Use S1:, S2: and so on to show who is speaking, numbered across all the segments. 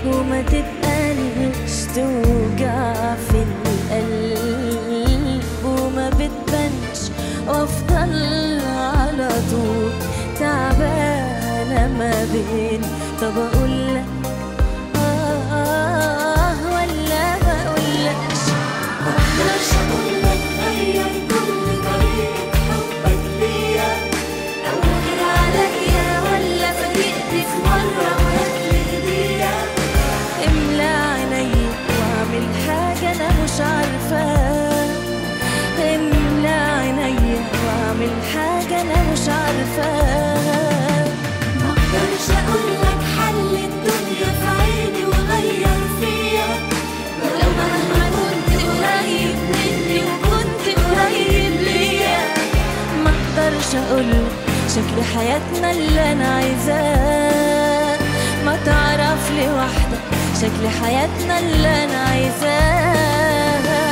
S1: وما تتقلش توجع في القلب وما بتبانش وافضل على طول تعبانة ما بين طب اقولك آه ولا ما اقولكش
S2: مقدرش اقولك غير كل طريقة حبك ليا او غير عليا ولا فاجئني في مرة وهاتلي هدية
S1: املى عيني واعمل حاجة انا مش عارفة املى عيني واعمل حاجة انا مش عارفة
S2: مقدرش اقولك حل الدنيا في عيني وغير فيا ولو مهما كنت قريب مني وكنت قريب ليا
S1: ما اقدرش اقول شكل حياتنا اللي انا عايزاه ما تعرف لوحدك شكل حياتنا اللي انا عايزاه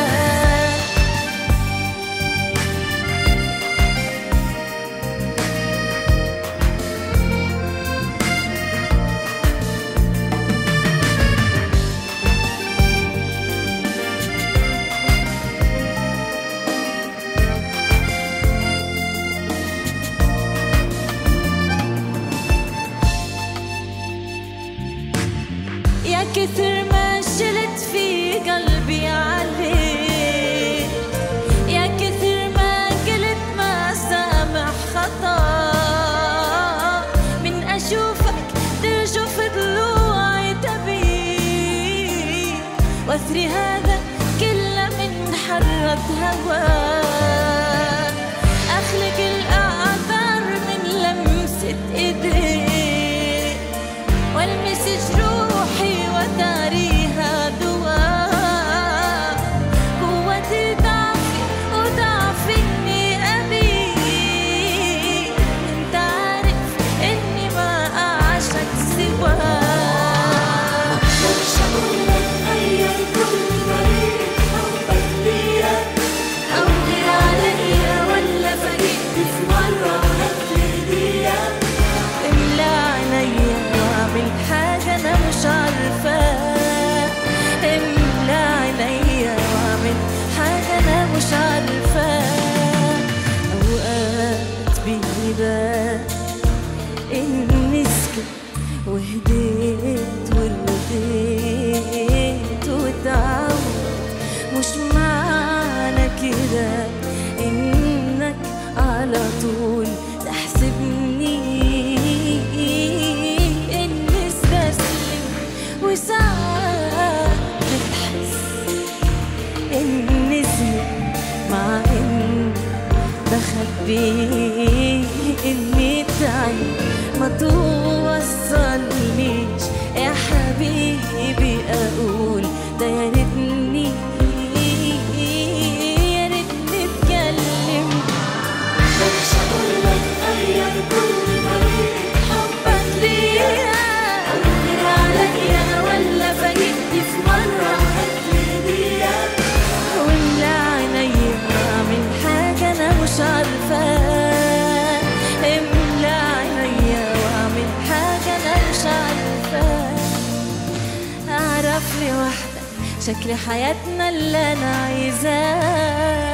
S1: يا كثر ما شلت في قلبي عليك يا كثر ما قلت ما سامح خطا من اشوفك ترجف ضلوعي تبي واثري هذا كله من حرة هواك اخلق الاعذار من لمسة ايديك والمس جروحي وتاريها دواء قوتي ضعفي وضعف اني ابي انت عارف اني ما اعشق سواك
S2: مقدرش اقولك غير كل طريقة حبك ليا او غير عليا ولا فاجئني في مرة وهاتلي هدية
S1: املى عينيا واعمل حاجة انا مش عارفة املى عينيا واعمل حاجة انا مش عارفة اوقات بيبان اني سكت وهديت ورضيت وتعود مش معنى كده انك على طول تحسبني اني استسلم وساعات بتحس اني زهقت مع اني بخبي اني تعب ما توصلنيش يا حبيبي اقول ده يا ريتني يا ريتني اتكلم
S2: مقدرش اقولك غير كل طريقة حبك ليا او غير عليا ولا فاجئني في مرة وهاتلي هدية
S1: واملى عينيا واعمل حاجة أنا مش عارفة املى عينيا واعمل حاجة أنا مش عارفة أعرف لوحدك شكل حياتنا اللي أنا عايزاه